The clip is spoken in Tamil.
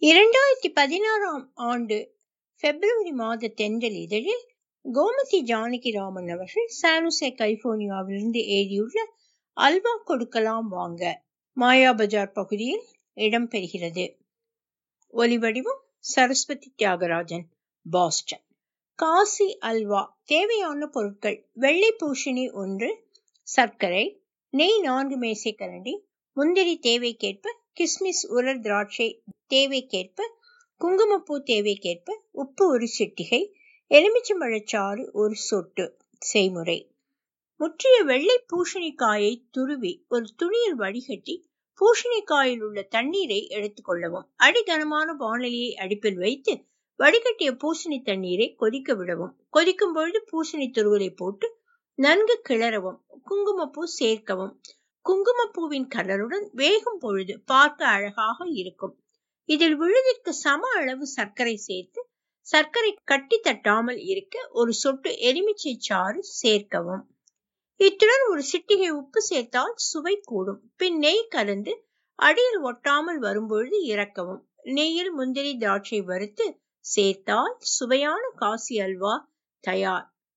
இரண்டாயிரத்தி பதினாறாம் ஆண்டு பிப்ரவரி மாத தென்றல் இதழில் கோமதி ஜானகிராமன் அவர்கள் சானுசே கலிபோர்னியாவிலிருந்து எழுதியுள்ள அல்வா கொடுக்கலாம் வாங்க மாயா பஜார் பகுதியில் இடம்பெறுகிறது ஒலிவடிவம் சரஸ்வதி தியாகராஜன் பாஸ்டன் காசி அல்வா தேவையான பொருட்கள் வெள்ளை பூசணி ஒன்று சர்க்கரை நெய் நான்கு மேசைக்கரண்டி முந்திரி தேவைக்கேற்ப கிஸ்மிஸ் உலர் திராட்சை தேவைக்கேற்ப குங்குமப்பூ தேவைக்கேற்ப உப்பு ஒரு சிட்டிகை எலுமிச்சம்பழச்சாறு ஒரு சொட்டு செய்முறை முற்றிய வெள்ளை பூசணிக்காயை துருவி ஒரு துணியில் வடிகட்டி பூசணிக்காயில் உள்ள தண்ணீரை எடுத்துக்கொள்ளவும் அடிகனமான வானலியை அடுப்பில் வைத்து வடிகட்டிய பூசணி தண்ணீரை கொதிக்க விடவும் கொதிக்கும் பொழுது பூசணி துருவலை போட்டு நன்கு கிளறவும் குங்குமப்பூ சேர்க்கவும் குங்குமப்பூவின் கலருடன் வேகும் பொழுது பார்க்க அழகாக இருக்கும் இதில் விழுதிற்கு சம அளவு சர்க்கரை சேர்த்து சர்க்கரை கட்டி தட்டாமல் இருக்க ஒரு சொட்டு எலுமிச்சை சாறு சேர்க்கவும் இத்துடன் ஒரு சிட்டிகை உப்பு சேர்த்தால் சுவை கூடும் பின் நெய் கலந்து அடியில் ஒட்டாமல் வரும்பொழுது இறக்கவும் நெய்யில் முந்திரி திராட்சை வறுத்து சேர்த்தால் சுவையான காசி அல்வா தயார்